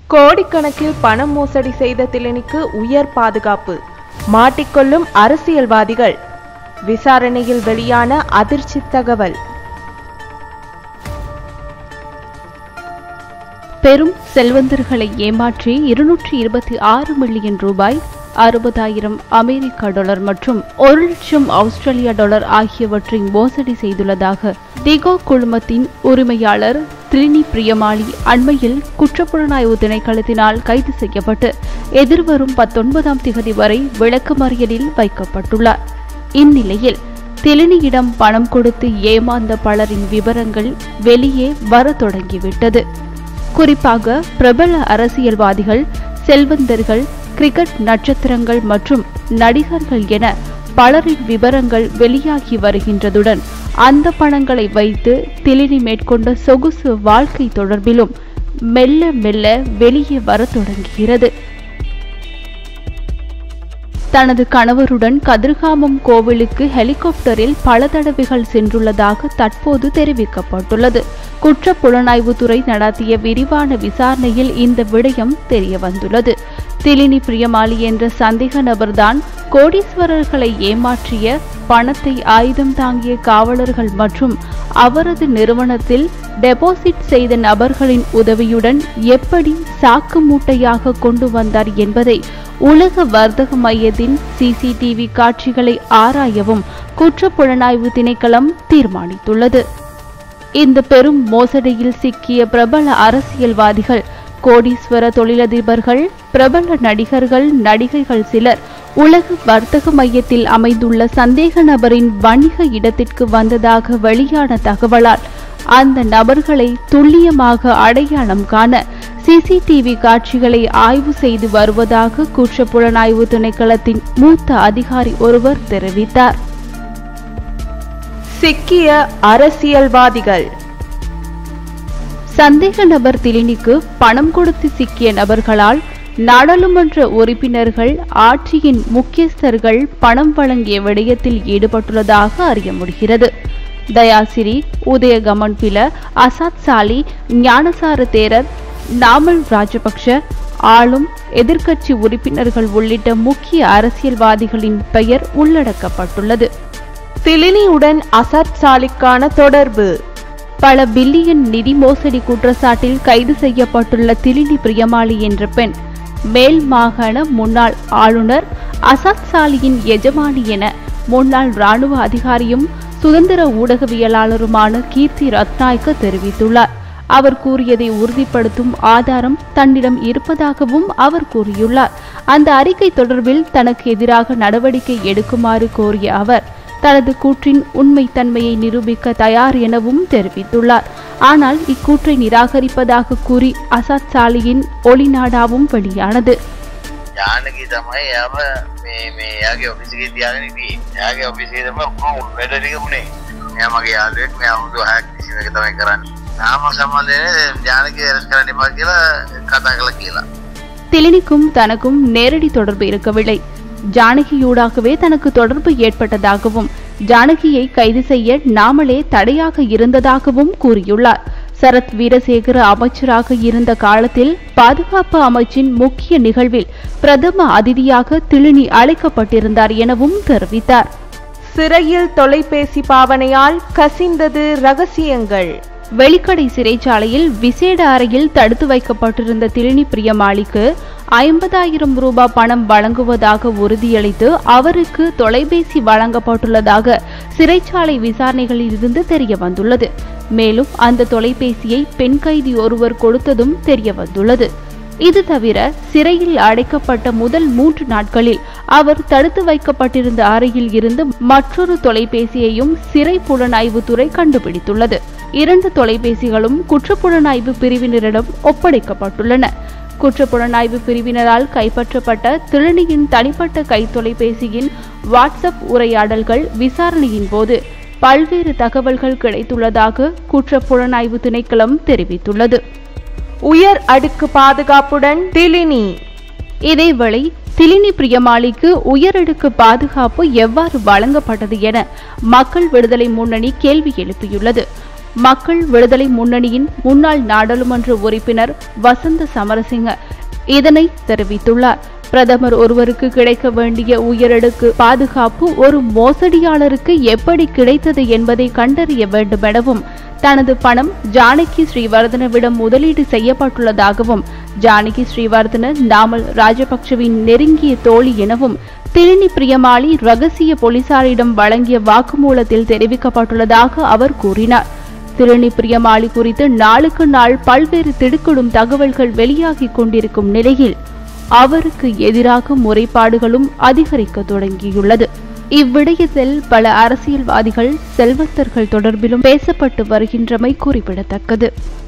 கோடிக்கணக்கில் பணம் மோசடி செய்த திலினிக்கு உயர் பாதுகாப்பு மாட்டிக்கொள்ளும் அரசியல்வாதிகள் விசாரணையில் வெளியான அதிர்ச்சி தகவல் பெரும் செல்வந்தர்களை ஏமாற்றி இருநூற்றி இருபத்தி ஆறு மில்லியன் ரூபாய் அறுபதாயிரம் அமெரிக்க டாலர் மற்றும் ஒரு லட்சம் ஆஸ்திரேலிய டாலர் ஆகியவற்றை மோசடி செய்துள்ளதாக திகோ குழுமத்தின் உரிமையாளர் திரினி பிரியமாளி அண்மையில் குற்றப்புலனாய்வு திணைக்களத்தினால் கைது செய்யப்பட்டு எதிர்வரும் பத்தொன்பதாம் திகதி வரை விளக்கமறியலில் வைக்கப்பட்டுள்ளார் இந்நிலையில் திலினியிடம் பணம் கொடுத்து ஏமாந்த பலரின் விவரங்கள் வெளியே வர தொடங்கிவிட்டது குறிப்பாக பிரபல அரசியல்வாதிகள் செல்வந்தர்கள் கிரிக்கெட் நட்சத்திரங்கள் மற்றும் நடிகர்கள் என பலரின் விவரங்கள் வெளியாகி வருகின்றதுடன் அந்த பணங்களை வைத்து திலினி மேற்கொண்ட சொகுசு வாழ்க்கை தொடர்பிலும் மெல்ல மெல்ல வெளியே வரத் தொடங்குகிறது தனது கணவருடன் கதிர்காமம் கோவிலுக்கு ஹெலிகாப்டரில் பல தடவைகள் சென்றுள்ளதாக தற்போது தெரிவிக்கப்பட்டுள்ளது குற்ற புலனாய்வுத்துறை நடத்திய விரிவான விசாரணையில் இந்த விடயம் தெரியவந்துள்ளது திலினி பிரியமாளி என்ற சந்தேக நபர்தான் கோடீஸ்வரர்களை ஏமாற்றிய பணத்தை ஆயுதம் தாங்கிய காவலர்கள் மற்றும் அவரது நிறுவனத்தில் டெபாசிட் செய்த நபர்களின் உதவியுடன் எப்படி சாக்கு மூட்டையாக கொண்டு வந்தார் என்பதை உலக வர்த்தக மையத்தின் சிசிடிவி காட்சிகளை ஆராயவும் குற்ற புலனாய்வு திணைக்களம் தீர்மானித்துள்ளது இந்த பெரும் மோசடியில் சிக்கிய பிரபல அரசியல்வாதிகள் கோடீஸ்வர தொழிலதிபர்கள் பிரபல நடிகர்கள் நடிகைகள் சிலர் உலக வர்த்தக மையத்தில் அமைந்துள்ள சந்தேக நபரின் வணிக இடத்திற்கு வந்ததாக வெளியான தகவலால் அந்த நபர்களை துல்லியமாக அடையாளம் காண சிசிடிவி காட்சிகளை ஆய்வு செய்து வருவதாக குற்ற புலனாய்வு திணைக்களத்தின் மூத்த அதிகாரி ஒருவர் தெரிவித்தார் சிக்கிய அரசியல்வாதிகள் சந்தேக நபர் திலினிக்கு பணம் கொடுத்து சிக்கிய நபர்களால் நாடாளுமன்ற உறுப்பினர்கள் ஆட்சியின் முக்கியஸ்தர்கள் பணம் வழங்கிய விடயத்தில் ஈடுபட்டுள்ளதாக அறிய முடிகிறது தயாசிரி உதயகமன் பில அசாத் சாலி ஞானசார தேரர் நாமல் ராஜபக்ஷ ஆளும் எதிர்க்கட்சி உறுப்பினர்கள் உள்ளிட்ட முக்கிய அரசியல்வாதிகளின் பெயர் உள்ளடக்கப்பட்டுள்ளது திலினியுடன் அசத் சாலிக்கான தொடர்பு பல பில்லியன் நிதி மோசடி குற்றச்சாட்டில் கைது செய்யப்பட்டுள்ள திலினி பிரியமாளி என்ற பெண் மேல் மாகாண முன்னாள் ஆளுநர் அசாத் சாலியின் எஜமானி என முன்னாள் ராணுவ அதிகாரியும் சுதந்திர ஊடகவியலாளருமான கீர்த்தி ரத்நாயக்க தெரிவித்துள்ளார் அவர் கூறியதை உறுதிப்படுத்தும் ஆதாரம் தன்னிடம் இருப்பதாகவும் அவர் கூறியுள்ளார் அந்த அறிக்கை தொடர்பில் தனக்கு எதிராக நடவடிக்கை எடுக்குமாறு கோரிய அவர் தனது கூற்றின் உண்மைத்தன்மையை நிரூபிக்க தயார் எனவும் தெரிவித்துள்ளார் ஆனால் இக்கூற்றை நிராகரிப்பதாக கூறி அசாத் சாலியின் ஒளிநாடாவும் வெளியானது යානකි තමයි යම මේ මේ යාගේ ඔෆිසිගේ තියාගෙන හිටියේ. යාගේ ඔෆිසියේ තමයි ඔක්කොම වැඩ ටික වුණේ. එයා මගේ යාළුවෙක් මේ අමුතු හැක් කිසිම එක තමයි කරන්නේ. නාම සම්බන්ධයෙන් යානකි ඇරස් කරන්න එපා කියලා කතා කළා කියලා. திலினிக்கும் தனக்கும் நேரடி தொடர்பு இருக்கவில்லை ஜானகியூடாகவே தனக்கு தொடர்பு ஏற்பட்டதாகவும் ஜானகியை கைது செய்ய நாமளே தடையாக இருந்ததாகவும் கூறியுள்ளார் சரத் வீரசேகர அமைச்சராக இருந்த காலத்தில் பாதுகாப்பு அமைச்சின் முக்கிய நிகழ்வில் பிரதம அதிதியாக திலினி அழைக்கப்பட்டிருந்தார் எனவும் தெரிவித்தார் சிறையில் தொலைபேசி பாவனையால் கசிந்தது ரகசியங்கள் வெளிக்கடை சிறைச்சாலையில் விசேட அறையில் தடுத்து வைக்கப்பட்டிருந்த திலினி பிரியமாளிக்கு ஐம்பதாயிரம் ரூபாய் பணம் வழங்குவதாக உறுதியளித்து அவருக்கு தொலைபேசி வழங்கப்பட்டுள்ளதாக சிறைச்சாலை விசாரணைகளில் இருந்து தெரிய வந்துள்ளது மேலும் அந்த தொலைபேசியை பெண் கைதி ஒருவர் கொடுத்ததும் தெரிய வந்துள்ளது இது தவிர சிறையில் அடைக்கப்பட்ட முதல் மூன்று நாட்களில் அவர் தடுத்து வைக்கப்பட்டிருந்த அறையில் இருந்து மற்றொரு தொலைபேசியையும் சிறை புலனாய்வுத்துறை கண்டுபிடித்துள்ளது இரண்டு தொலைபேசிகளும் குற்றப்புலனாய்வு பிரிவினரிடம் ஒப்படைக்கப்பட்டுள்ளன குற்றப்புலனாய்வு பிரிவினரால் கைப்பற்றப்பட்ட திறனியின் தனிப்பட்ட கைத்தொலைபேசியின் வாட்ஸ்அப் உரையாடல்கள் விசாரணையின் போது பல்வேறு தகவல்கள் கிடைத்துள்ளதாக குற்றப்புலனாய்வு திணைக்களம் தெரிவித்துள்ளது உயர் அடுக்கு பாதுகாப்புடன் திலினி இதேவேளை திலினி பிரியமாளிக்கு உயரடுக்கு பாதுகாப்பு எவ்வாறு வழங்கப்பட்டது என மக்கள் விடுதலை முன்னணி கேள்வி எழுப்பியுள்ளது மக்கள் விடுதலை முன்னணியின் முன்னாள் நாடாளுமன்ற உறுப்பினர் வசந்த சமரசிங்க இதனை தெரிவித்துள்ளார் பிரதமர் ஒருவருக்கு கிடைக்க வேண்டிய உயரடுக்கு பாதுகாப்பு ஒரு மோசடியாளருக்கு எப்படி கிடைத்தது என்பதை கண்டறிய வேண்டுமெனவும் தனது பணம் ஜானகி ஸ்ரீவர்தனவிடம் முதலீடு செய்யப்பட்டுள்ளதாகவும் ஜானகி ஸ்ரீவர்தன நாமல் ராஜபக்சவின் நெருங்கிய தோழி எனவும் திரிணி பிரியமாளி ரகசிய போலீசாரிடம் வழங்கிய வாக்குமூலத்தில் தெரிவிக்கப்பட்டுள்ளதாக அவர் கூறினார் திரிணி பிரியமாளி குறித்து நாளுக்கு நாள் பல்வேறு திடுக்கிடும் தகவல்கள் வெளியாகிக் கொண்டிருக்கும் நிலையில் அவருக்கு எதிராக முறைப்பாடுகளும் அதிகரிக்க தொடங்கியுள்ளது இவ்விடயத்தில் பல அரசியல்வாதிகள் செல்வந்தர்கள் தொடர்பிலும் பேசப்பட்டு வருகின்றமை குறிப்பிடத்தக்கது